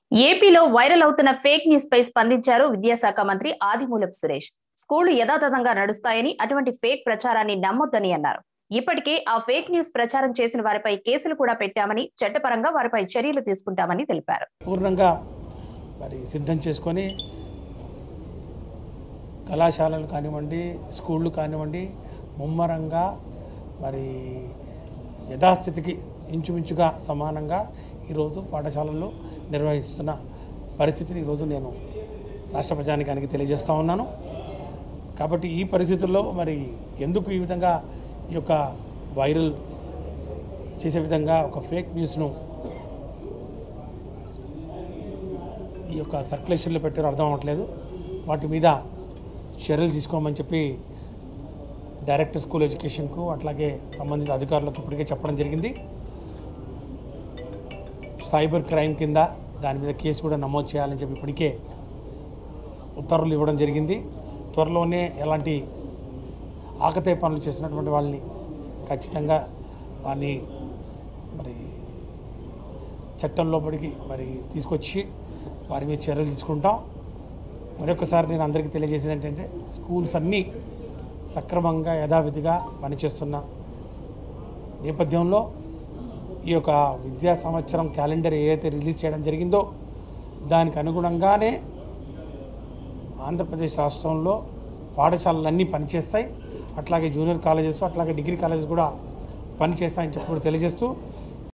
ఏపీలో వైరల్ అవుతున్న fake news పై స్పందించారు విద్యాశాఖ మంత్రి ఆదిమూలపు సురేష్ స్కూళ్లు యథాతథంగా నడుస్తాయని అటువంటి ఫేక్ ప్రచారాన్ని నమ్మొద్దని అన్నారు ఇప్పటికే ఆ ఫేక్ న్యూస్ ప్రచారం చేసిన వారిపై కేసులు కూడా పెట్టామని చట్టపరంగా వారిపై చర్యలు తీసుకుంటామని తెలిపారు పూర్ణంగా మరి సిద్ధం చేసుకొని కళాశాలలు కానివ్వండి స్కూళ్ళు కానివ్వండి ముమ్మరంగా మరి యథాస్థితికి ఇంచుమించుగా సమానంగా ఈరోజు పాఠశాలల్లో నిర్వహిస్తున్న పరిస్థితిని ఈరోజు నేను రాష్ట్ర ప్రజానికానికి తెలియజేస్తూ ఉన్నాను కాబట్టి ఈ పరిస్థితుల్లో మరి ఎందుకు ఈ విధంగా ఈ యొక్క వైరల్ చేసే విధంగా ఒక ఫేక్ న్యూస్ను ఈ యొక్క సర్క్యులేషన్లో పెట్టారో అర్థం అవ్వట్లేదు వాటి మీద చర్యలు తీసుకోమని చెప్పి డైరెక్టర్ స్కూల్ ఎడ్యుకేషన్కు అట్లాగే సంబంధిత అధికారులకు ఇప్పటికే చెప్పడం జరిగింది సైబర్ క్రైమ్ కింద దాని మీద కేసు కూడా నమోదు చేయాలని చెప్పి ఇప్పటికే ఉత్తర్వులు ఇవ్వడం జరిగింది త్వరలోనే ఎలాంటి ఆకతాయి పనులు చేసినటువంటి వాళ్ళని ఖచ్చితంగా వారిని మరి చట్టం లోపలికి మరి తీసుకొచ్చి వారి మీద చర్యలు తీసుకుంటాం మరొకసారి నేను అందరికీ తెలియజేసేది ఏంటంటే స్కూల్స్ అన్నీ సక్రమంగా యథావిధిగా పనిచేస్తున్న నేపథ్యంలో ఈ యొక్క విద్యా సంవత్సరం క్యాలెండర్ ఏదైతే రిలీజ్ చేయడం జరిగిందో దానికి అనుగుణంగానే ఆంధ్రప్రదేశ్ రాష్ట్రంలో పాఠశాలలన్నీ పనిచేస్తాయి అట్లాగే జూనియర్ కాలేజెస్ అట్లాగే డిగ్రీ కాలేజెస్ కూడా పనిచేస్తాయని చెప్పి కూడా తెలియజేస్తూ